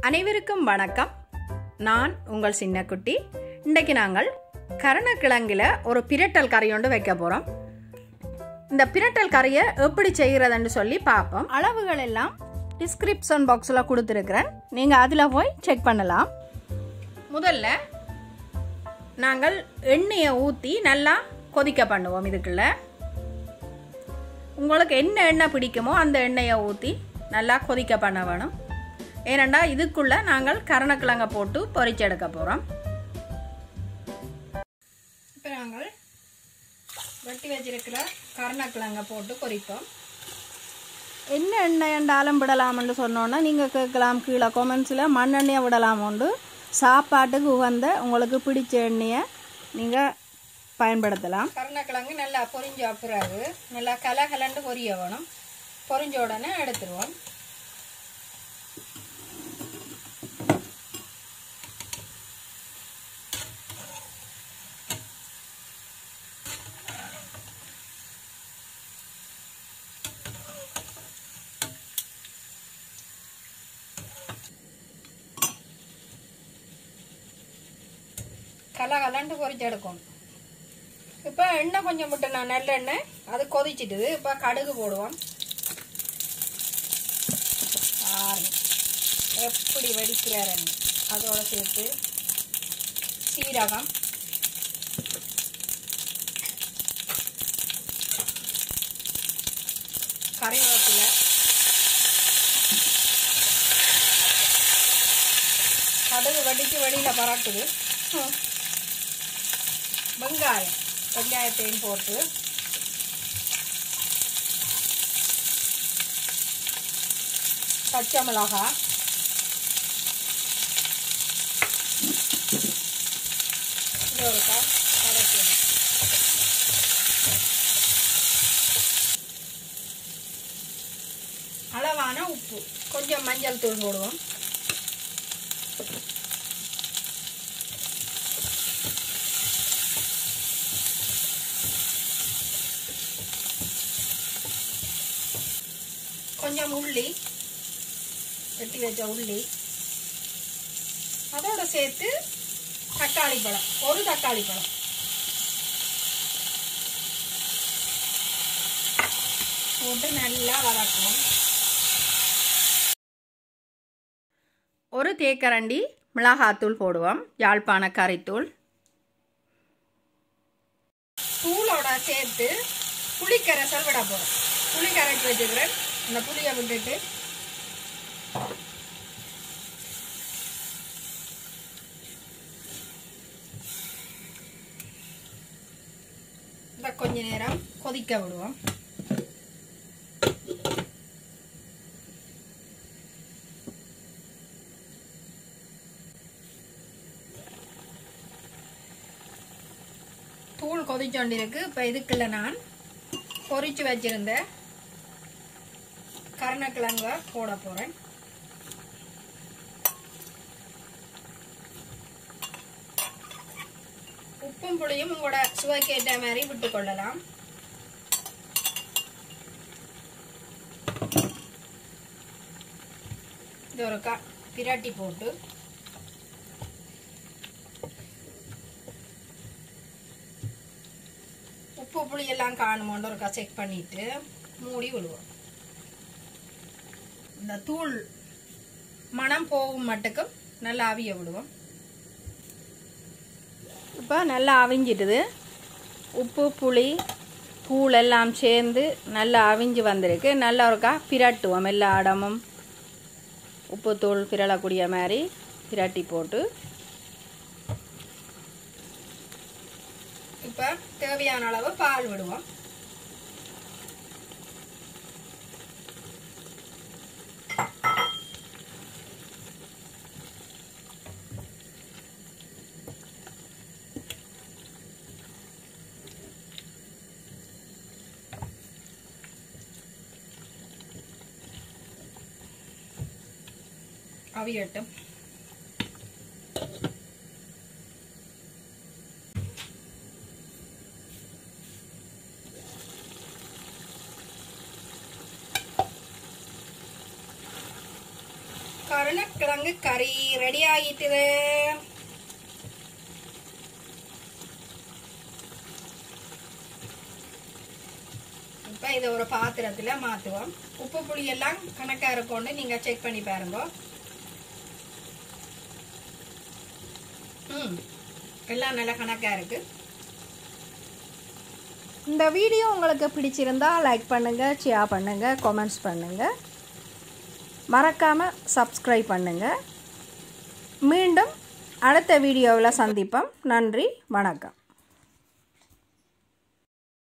அனைவருக்கும் வணக்கம் நான் உங்கள் சின்னக்குட்டி இன்றைக்கு நாங்கள் கரணக்கிழங்கில் ஒரு பிரட்டல் கறி ஒன்று வைக்க போகிறோம் இந்த பிரட்டல் கறியை எப்படி செய்கிறதுன்னு சொல்லி பார்ப்போம் அளவுகள் எல்லாம் டிஸ்கிரிப்ஷன் பாக்ஸில் கொடுத்துருக்குறேன் நீங்கள் அதில் போய் செக் பண்ணலாம் முதல்ல நாங்கள் எண்ணெயை ஊற்றி நல்லா கொதிக்க பண்ணுவோம் இதுக்குள்ள உங்களுக்கு என்ன எண்ணெய் பிடிக்குமோ அந்த எண்ணெயை ஊற்றி நல்லா கொதிக்க பண்ண வேணும் ஏனண்டா இதுக்குள்ள நாங்கள் கரணக்கிழங்க போட்டு பொரிச்செடுக்க போகிறோம் இப்போ நாங்கள் வெட்டி வச்சிருக்கிற கருணக்கிழங்க போட்டு பொரிப்போம் என்ன எண்ணெய் என்றாலும் விடலாம்னு சொன்னோன்னா நீங்கள் கேட்கலாம் கீழே கொமெண்ட்ஸில் மண்ணெண்ணெயை விடலாமோண்டு சாப்பாட்டுக்கு உகந்த உங்களுக்கு பிடிச்ச எண்ணெயை நீங்கள் பயன்படுத்தலாம் கருணக்கிழங்கு நல்லா பொரிஞ்ச பிறகு நல்லா கலகலண்டு பொரிய வேணும் பொரிஞ்ச உடனே எடுத்துருவோம் கலகலண்டு பொரிச்சு எடுக்கணும் இப்போ எண்ணெய் கொஞ்சம் விட்டு நான் நல்லெண்ணெய் அது கொதிச்சிட்டுது இப்போ கடுகு போடுவோம் ஆறு எப்படி வெடிக்கிறார் அதோட சேர்த்து சீரகம் கறிவேப்பிலை கடுகு வெடிச்சு வெளியில் பறக்குது வெங்காயம் வெங்காயத்தையும் போட்டு பச்சை மிளகாய் இது ஒரு கப் வதக்கணும் அளவான உப்பு கொஞ்சம் மஞ்சள் தூள் போடுவோம் கொஞ்சம் உள்ளி வெட்டி வச்ச உள்ளி அதோட சேர்த்து தக்காளி பழம் ஒரு தக்காளி பழம் போட்டு நல்லா வதக்கும் ஒரு தேக்கரண்டி மிளகாத்தூள் போடுவோம் யாழ்ப்பாண கறித்தூள் தூளோட சேர்த்து புளிக்கரைசல் விட போகிறோம் புளி கரைச்சி வச்சுக்கிறேன் இந்த புளியை விட்டுட்டு இந்த கொஞ்ச நேரம் கொதிக்க விடுவோம் தூள் கொதிச்சோண்டிருக்கு இப்போ இதுக்குள்ள நான் பொரிச்சு வச்சிருந்த கருணக்கிழங்க போட போறேன் உப்பும் புளியும் உங்களோட சுவைக்கு ஏற்ற மாதிரி விட்டு கொள்ளலாம் இது ஒரு கா பிரட்டி போட்டு உப்பு புளி எல்லாம் காணுமோன்னு ஒருக்கா செக் பண்ணிட்டு மூடி விடுவோம் இந்த தூள் மனம் போகும் மட்டுக்கும் நல்லா அவிய விடுவோம் இப்போ நல்லா அவிஞ்சிட்டுது உப்பு புளி பூள் எல்லாம் சேர்ந்து நல்லா அவிஞ்சு வந்திருக்கு நல்லா ஒருக்கா பிரட்டுவோம் எல்லா இடமும் உப்புத்தூள் பிரளக்கூடிய மாதிரி பிரட்டி போட்டு இப்போ தேவையான அளவு பால் விடுவோம் அவியட்டும் கருண கருணக்கிழங்கு கறி ரெடி ஆகிட்டுது இப்போ இதை ஒரு பாத்திரத்தில் மாற்றுவோம் உப்பு புளி எல்லாம் கணக்காக இருக்கும்னு நீங்கள் செக் பண்ணி பாருங்க ம் எல்லாம் நல்ல கணக்காக இருக்குது இந்த வீடியோ உங்களுக்கு பிடிச்சிருந்தா லைக் பண்ணுங்கள் ஷேர் பண்ணுங்கள் கமெண்ட்ஸ் பண்ணுங்கள் மறக்காமல் சப்ஸ்கிரைப் பண்ணுங்கள் மீண்டும் அடுத்த வீடியோவில் சந்திப்போம் நன்றி வணக்கம்